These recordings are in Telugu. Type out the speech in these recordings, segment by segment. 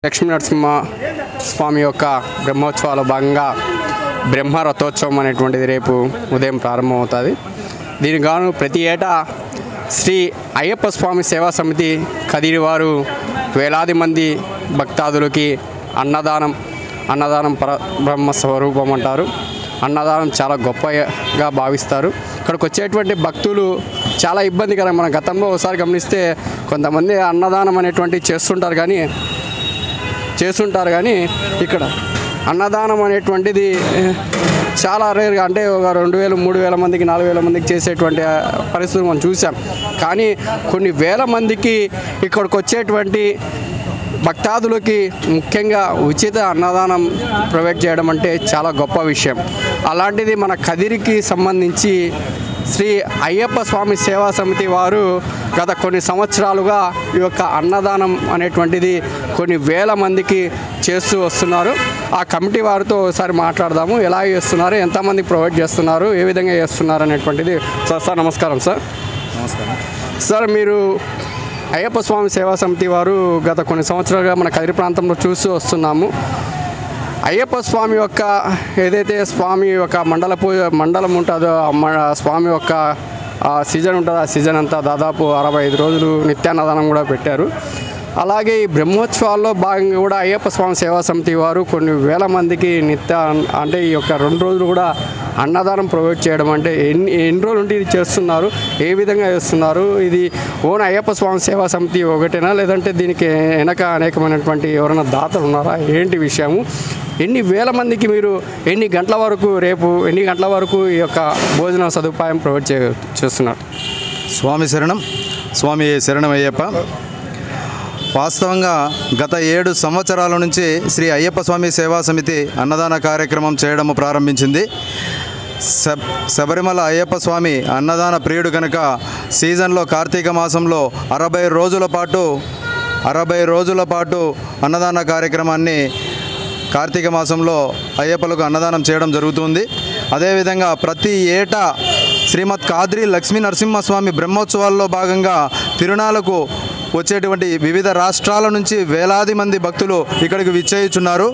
లక్ష్మీ నరసింహ స్వామి యొక్క బ్రహ్మోత్సవాల భాగంగా బ్రహ్మ రథోత్సవం అనేటువంటిది రేపు ఉదయం ప్రారంభమవుతుంది దీనికి గాను ప్రతి ఏటా శ్రీ అయ్యప్ప స్వామి సేవా సమితి కదిరి వారు వేలాది మంది భక్తాదులకి అన్నదానం అన్నదానం పర బ్రహ్మ స్వరూపం అంటారు అన్నదానం చాలా గొప్పగా భావిస్తారు ఇక్కడికి వచ్చేటువంటి భక్తులు చాలా ఇబ్బందికరం మన గతంలో ఒకసారి గమనిస్తే కొంతమంది అన్నదానం అనేటువంటివి చేస్తుంటారు కానీ చేస్తుంటారు కానీ ఇక్కడ అన్నదానం అనేటువంటిది ఏ, చాలా రేర్గా అంటే ఒక రెండు వేలు మూడు వేల మందికి నాలుగు వేల మందికి చేసేటువంటి ఆ, పరిస్థితులు మనం చూసాం కానీ కొన్ని వేల మందికి ఇక్కడికి వచ్చేటువంటి భక్తాదులకి ముఖ్యంగా ఉచిత అన్నదానం ప్రొవైడ్ చేయడం అంటే చాలా గొప్ప విషయం అలాంటిది మన కదిరికి సంబంధించి శ్రీ అయ్యప్ప స్వామి సేవా సమితి వారు గత కొన్ని సంవత్సరాలుగా ఈ యొక్క అన్నదానం అనేటువంటిది కొన్ని వేల మందికి చేస్తూ వస్తున్నారు ఆ కమిటీ వారితో ఒకసారి మాట్లాడదాము ఎలా చేస్తున్నారు ఎంతమందికి ప్రొవైడ్ చేస్తున్నారు ఏ విధంగా చేస్తున్నారు అనేటువంటిది సార్ సార్ నమస్కారం సార్ నమస్కారం సార్ మీరు అయ్యప్ప స్వామి సేవా సమితి వారు గత కొన్ని సంవత్సరాలుగా మన కదిరి ప్రాంతంలో చూస్తూ వస్తున్నాము అయ్యప్ప స్వామి యొక్క ఏదైతే స్వామి యొక్క మండల పూజ మండలం ఉంటుందో ఆ మ- స్వామి యొక్క ఆ సీజన్ ఉంటుందో ఆ సీజన్ అంతా దాదాపు అరవై ఐదు రోజులు నిత్యాన్నదానం కూడా పెట్టారు అలాగే ఈ బ్రహ్మోత్సవాల్లో భాగంగా కూడా అయ్యప్ప స్వామి సేవా సమితి వారు కొన్ని వేల మందికి నిత్య అంటే ఈ యొక్క రెండు రోజులు కూడా అన్నదానం ప్రొవైడ్ చేయడం అంటే ఎన్ని ఎన్ని రోజులు ఉంటే ఇది చేస్తున్నారు ఏ విధంగా చేస్తున్నారు ఇది ఓన్ అయ్యప్ప స్వామి సేవా సమితి ఒకటేనా లేదంటే దీనికి వెనక అనేకమైనటువంటి ఎవరైనా దాతలు ఉన్నారా ఏంటి విషయము ఎన్ని వేల మందికి మీరు ఎన్ని గంటల వరకు రేపు ఎన్ని గంటల వరకు ఈ యొక్క భోజన సదుపాయం ప్రొవైడ్ చే చేస్తున్నారు స్వామి శరణం స్వామి శరణం అయ్యప్ప వాస్తవంగా గత ఏడు సంవత్సరాల నుంచి శ్రీ అయ్యప్ప స్వామి సేవా సమితి అన్నదాన కార్యక్రమం చేయడం ప్రారంభించింది శబ శబరిమల అయ్యప్ప స్వామి అన్నదాన ప్రియుడు కనుక సీజన్లో కార్తీక మాసంలో అరవై రోజుల పాటు అరవై రోజుల పాటు అన్నదాన కార్యక్రమాన్ని కార్తీక మాసంలో అయ్యప్పలకు అన్నదానం చేయడం జరుగుతుంది అదేవిధంగా ప్రతి ఏటా శ్రీమద్ కాద్రి లక్ష్మీ నరసింహస్వామి బ్రహ్మోత్సవాల్లో భాగంగా తిరునాలకు వచ్చేటువంటి వివిధ రాష్ట్రాల నుంచి వేలాది మంది భక్తులు ఇక్కడికి విచ్చేయుచున్నారు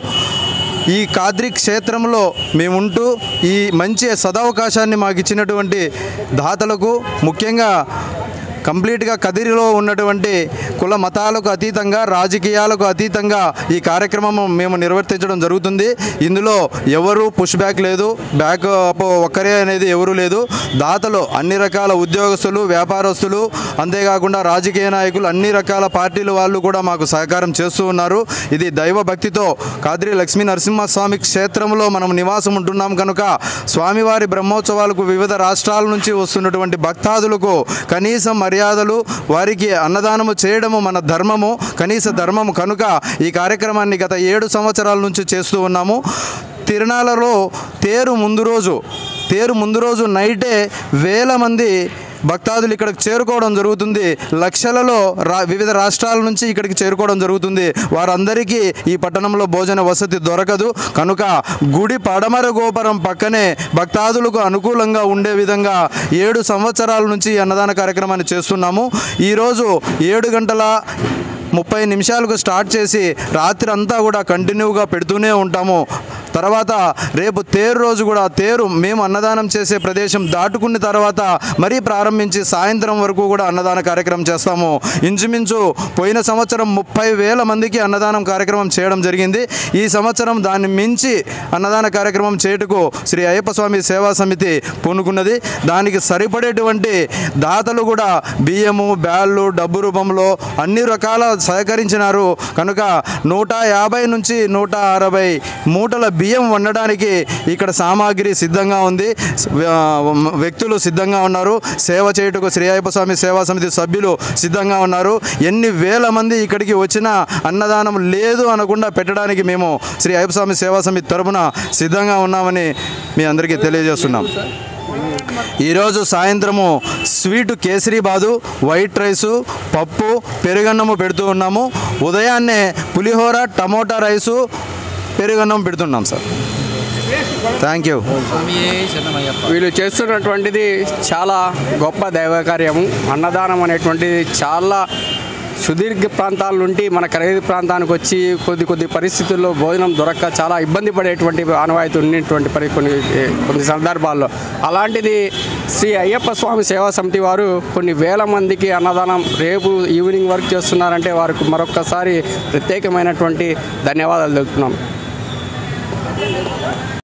ఈ కాద్రి క్షేత్రంలో మేముంటూ ఈ మంచి సదవకాశాన్ని మాకు ఇచ్చినటువంటి దాతలకు ముఖ్యంగా కంప్లీట్గా కదిరిలో ఉన్నటువంటి కుల మతాలకు అతీతంగా రాజకీయాలకు అతీతంగా ఈ కార్యక్రమం మేము నిర్వర్తించడం జరుగుతుంది ఇందులో ఎవరు పుష్ బ్యాక్ లేదు బ్యాక్ అప్ ఒక్కరే అనేది ఎవరు లేదు దాతలు అన్ని రకాల ఉద్యోగస్తులు వ్యాపారస్తులు అంతేకాకుండా రాజకీయ నాయకులు అన్ని రకాల పార్టీల వాళ్ళు కూడా మాకు సహకారం చేస్తూ ఉన్నారు ఇది దైవ భక్తితో కాద్రి లక్ష్మీ నరసింహస్వామి క్షేత్రంలో మనం నివాసం ఉంటున్నాం కనుక స్వామివారి బ్రహ్మోత్సవాలకు వివిధ రాష్ట్రాల నుంచి వస్తున్నటువంటి భక్తాదులకు కనీసం మర్యాదలు వారికి అన్నదానము చేయడము మన ధర్మము కనీస ధర్మము కనుక ఈ కార్యక్రమాన్ని గత ఏడు సంవత్సరాల నుంచి చేస్తూ ఉన్నాము తిరునాళ్ళలో తేరు ముందు రోజు తేరు ముందు రోజు నైటే వేల మంది భక్తాదులు ఇక్కడికి చేరుకోవడం జరుగుతుంది లక్షలలో రా వివిధ రాష్ట్రాల నుంచి ఇక్కడికి చేరుకోవడం జరుగుతుంది వారందరికీ ఈ పట్టణంలో భోజన వసతి దొరకదు కనుక గుడి పడమర గోపురం పక్కనే భక్తాదులకు అనుకూలంగా ఉండే విధంగా ఏడు సంవత్సరాల నుంచి ఈ అన్నదాన కార్యక్రమాన్ని చేస్తున్నాము ఈరోజు ఏడు గంటల ముప్పై నిమిషాలకు స్టార్ట్ చేసి రాత్రి అంతా కూడా కంటిన్యూగా పెడుతూనే ఉంటాము తర్వాత రేపు తేరు రోజు కూడా తేరు మేము అన్నదానం చేసే ప్రదేశం దాటుకున్న తర్వాత మరీ ప్రారంభించి సాయంత్రం వరకు కూడా అన్నదాన కార్యక్రమం చేస్తాము ఇంచుమించు పోయిన సంవత్సరం ముప్పై వేల మందికి అన్నదానం కార్యక్రమం చేయడం జరిగింది ఈ సంవత్సరం దాన్ని మించి అన్నదాన కార్యక్రమం చేయుటకు శ్రీ అయ్యప్ప స్వామి సేవా సమితి పూనుకున్నది దానికి సరిపడేటువంటి దాతలు కూడా బియ్యము బ్యాళ్ళు డబ్బు రూపంలో అన్ని రకాల సహకరించినారు కనుక నూట యాభై నుంచి నూట అరవై మూటల బియ్యం వండడానికి ఇక్కడ సామాగ్రి సిద్ధంగా ఉంది ఆ, వ్యక్తులు సిద్ధంగా ఉన్నారు సేవ చేయుటకు శ్రీ అయ్యప్ప స్వామి సేవా సమితి సభ్యులు సిద్ధంగా ఉన్నారు ఎన్ని వేల మంది ఇక్కడికి వచ్చినా అన్నదానం లేదు అనకుండా పెట్టడానికి మేము శ్రీ అయ్యప్ప స్వామి సేవా సమితి తరపున సిద్ధంగా ఉన్నామని మీ అందరికీ తెలియజేస్తున్నాం ఈరోజు సాయంత్రము స్వీట్ కేసరి బాదు వైట్ రైసు పప్పు పెరుగన్నము పెడుతూ ఉన్నాము ఉదయాన్నే పులిహోర టమోటా రైసు పెరుగన్నం పెడుతున్నాం సార్ థ్యాంక్ యూ వీళ్ళు చేస్తున్నటువంటిది చాలా గొప్ప దైవ కార్యము అన్నదానం అనేటువంటిది చాలా సుదీర్ఘ ప్రాంతాల నుండి మన ఖరీదు ప్రాంతానికి వచ్చి కొద్ది కొద్ది పరిస్థితుల్లో భోజనం దొరక్క చాలా ఇబ్బంది పడేటువంటి ఆనవాయితీ ఉన్నటువంటి పరి కొన్ని కొన్ని సందర్భాల్లో అలాంటిది శ్రీ అయ్యప్ప స్వామి సేవా సమితి వారు కొన్ని వేల మందికి అన్నదానం రేపు ఈవినింగ్ వర్క్ చేస్తున్నారంటే వారికి మరొక్కసారి ప్రత్యేకమైనటువంటి ధన్యవాదాలు తెలుపుతున్నాం